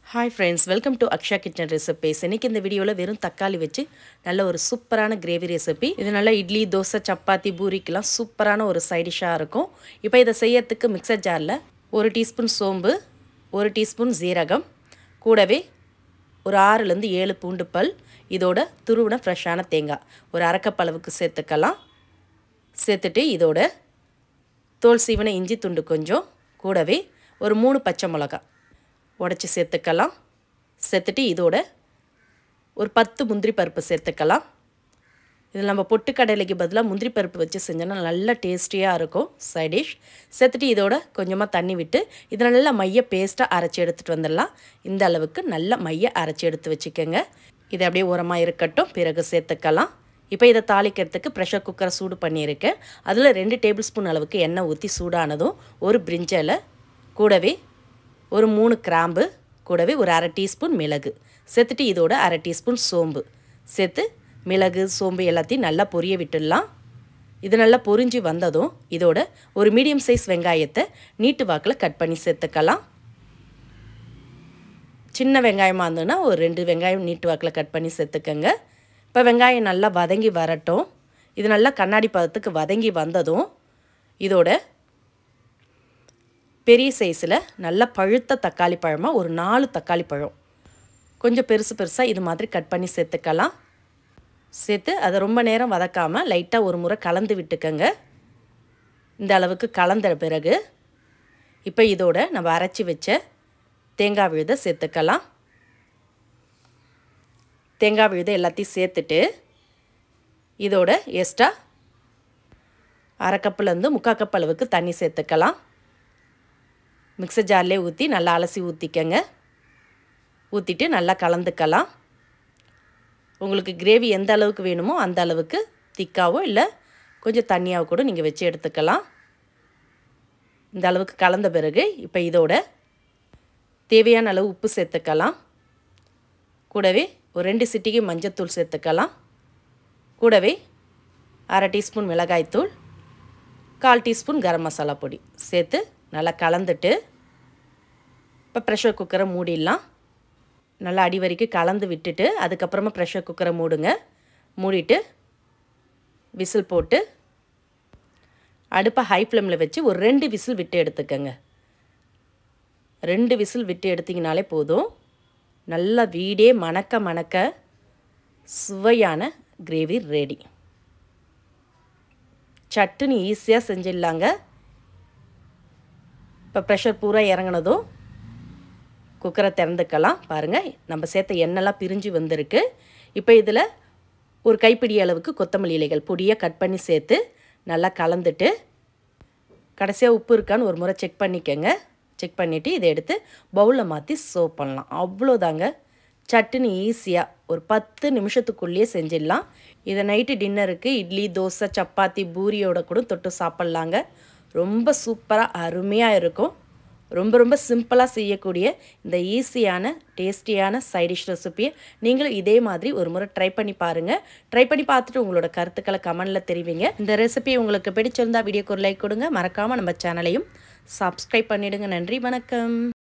hi friends welcome to Aksha kitchen recipes இன்றைக்கி இந்த வீடியோவில் வெறும் தக்காளி வச்சு நல்ல ஒரு சூப்பரான கிரேவி ரெசிபி இது நல்லா இட்லி தோசை சப்பாத்தி பூரிக்கெலாம் சூப்பரான ஒரு சைடிஷாக இருக்கும் இப்போ இதை செய்யறதுக்கு மிக்சர் ஜாரில் ஒரு டீஸ்பூன் சோம்பு ஒரு டீஸ்பூன் ஜீரகம் கூடவே ஒரு ஆறுலேருந்து ஏழு பூண்டு பல் இதோட துருவின ஃப்ரெஷ்ஷான தேங்காய் ஒரு அரைக்கப் அளவுக்கு சேர்த்துக்கலாம் சேர்த்துட்டு இதோட தோல் சீவன இஞ்சி துண்டு கொஞ்சம் கூடவே ஒரு மூணு பச்சை மிளகா உடச்சி சேர்த்துக்கலாம் சேர்த்துட்டு இதோட ஒரு பத்து முந்திரி பருப்பு சேர்த்துக்கலாம் இதில் நம்ம பொட்டுக்கடலைக்கு பதிலாக முந்திரி பருப்பு வச்சு செஞ்சோன்னா நல்ல டேஸ்டியாக இருக்கும் சைட் டிஷ் சேர்த்துட்டு இதோட கொஞ்சமாக தண்ணி விட்டு இதை நல்லா மைய பேஸ்ட்டாக அரைச்சி எடுத்துகிட்டு வந்துடலாம் இந்த அளவுக்கு நல்ல மைய அரைச்சி எடுத்து வச்சுக்கோங்க இது அப்படியே உரமாக இருக்கட்டும் பிறகு சேர்த்துக்கலாம் இப்போ இதை தாளிக்கிறதுக்கு ப்ரெஷர் குக்கரை சூடு பண்ணியிருக்கேன் அதில் ரெண்டு டேபிள் ஸ்பூன் அளவுக்கு எண்ணெய் ஊற்றி சூடானதும் ஒரு பிரிஞ்சலை கூடவே ஒரு மூணு கிராம்பு கூடவே ஒரு அரை டீஸ்பூன் மிளகு சேர்த்துட்டு இதோட அரை டீஸ்பூன் சோம்பு சேர்த்து மிளகு சோம்பு எல்லாத்தையும் நல்லா பொரிய விட்டுடலாம் இது நல்லா பொரிஞ்சு வந்ததும் இதோட ஒரு மீடியம் சைஸ் வெங்காயத்தை நீட்டு வாக்கில் கட் பண்ணி சேர்த்துக்கலாம் சின்ன வெங்காயமாக இருந்ததுன்னா ஒரு ரெண்டு வெங்காயம் நீட்டு வாக்கில் கட் பண்ணி சேர்த்துக்கங்க இப்போ வெங்காயம் நல்லா வதங்கி வரட்டும் இது நல்லா கண்ணாடி பதத்துக்கு வதங்கி வந்ததும் இதோட பெரிய சைஸில் நல்ல பழுத்த தக்காளி பழமாக ஒரு நாலு தக்காளி பழம் கொஞ்சம் பெருசு பெருசாக இது மாதிரி கட் பண்ணி சேர்த்துக்கலாம் சேர்த்து அதை ரொம்ப நேரம் வதக்காமல் லைட்டாக ஒரு முறை கலந்து விட்டுக்கங்க இந்த அளவுக்கு கலந்த பிறகு இப்போ இதோட நம்ம அரைச்சி வச்ச தேங்காய் விழுதை சேர்த்துக்கலாம் தேங்காய் விழுதை எல்லாத்தையும் சேர்த்துட்டு இதோட எக்ஸ்ட்ரா அரை கப்புலேருந்து முக்கால் கப் அளவுக்கு தண்ணி சேர்த்துக்கலாம் மிக்சர் ஜார்லேயே ஊற்றி நல்லா அலசி ஊற்றிக்கங்க ஊற்றிட்டு நல்லா கலந்துக்கலாம் உங்களுக்கு கிரேவி எந்த அளவுக்கு வேணுமோ அந்த அளவுக்கு திக்காவோ இல்லை கொஞ்சம் தண்ணியாக கூட நீங்கள் வச்சு எடுத்துக்கலாம் இந்த அளவுக்கு கலந்த பிறகு இப்போ இதோட தேவையான அளவு உப்பு சேர்த்துக்கலாம் கூடவே ஒரு ரெண்டு சிட்டிக்கு மஞ்சத்தூள் சேர்த்துக்கலாம் கூடவே அரை டீஸ்பூன் மிளகாய்த்தூள் கால் டீஸ்பூன் கரம் மசாலா பொடி சேர்த்து நல்லா கலந்துட்டு இப்போ ப்ரெஷர் குக்கரை மூடிடலாம் நல்லா அடி வரைக்கும் கலந்து விட்டுட்டு அதுக்கப்புறமா ப்ரெஷர் குக்கரை மூடுங்க மூடிட்டு விசில் போட்டு அடுப்பை ஹை ஃப்ளேமில் வச்சு ஒரு ரெண்டு விசில் விட்டு எடுத்துக்கங்க ரெண்டு விசில் விட்டு எடுத்திங்கனாலே போதும் நல்லா வீடே மணக்க மணக்க சுவையான கிரேவி ரெடி சட்டுன்னு ஈஸியாக செஞ்சிடலாங்க இப்போ ப்ரெஷர் பூரா இறங்கினதும் குக்கரை திறந்துக்கலாம் பாருங்கள் நம்ம சேர்த்த எண்ணெய்லாம் பிரிஞ்சு வந்திருக்கு இப்போ இதில் ஒரு கைப்பிடி அளவுக்கு கொத்தமல்லி இலைகள் பொடியாக கட் பண்ணி சேர்த்து நல்லா கலந்துட்டு கடைசியாக உப்பு இருக்கான்னு ஒரு முறை செக் பண்ணிக்கோங்க செக் பண்ணிவிட்டு இதை எடுத்து பவுலில் மாற்றி சர்வ் பண்ணலாம் அவ்வளோதாங்க சட்டுன்னு ஈஸியாக ஒரு பத்து நிமிஷத்துக்குள்ளேயே செஞ்சிடலாம் இதை நைட்டு டின்னருக்கு இட்லி தோசை சப்பாத்தி பூரியோட கூட தொட்டு சாப்பிட்லாங்க ரொம்ப சூப்பராக அருமையாக இருக்கும் ரொம்ப ரொம்ப சிம்பிளாக செய்யக்கூடிய இந்த ஈஸியான டேஸ்டியான சைடிஷ் ரெசிப்பியை நீங்களும் இதே மாதிரி ஒரு முறை ட்ரை பண்ணி பாருங்கள் ட்ரை பண்ணி பார்த்துட்டு உங்களோட கருத்துக்களை கமெண்டில் தெரிவிங்க இந்த ரெசிபி உங்களுக்கு பிடிச்சிருந்தா வீடியோக்கு ஒரு லைக் கொடுங்க மறக்காமல் நம்ம சேனலையும் சப்ஸ்கிரைப் பண்ணிவிடுங்க நன்றி வணக்கம்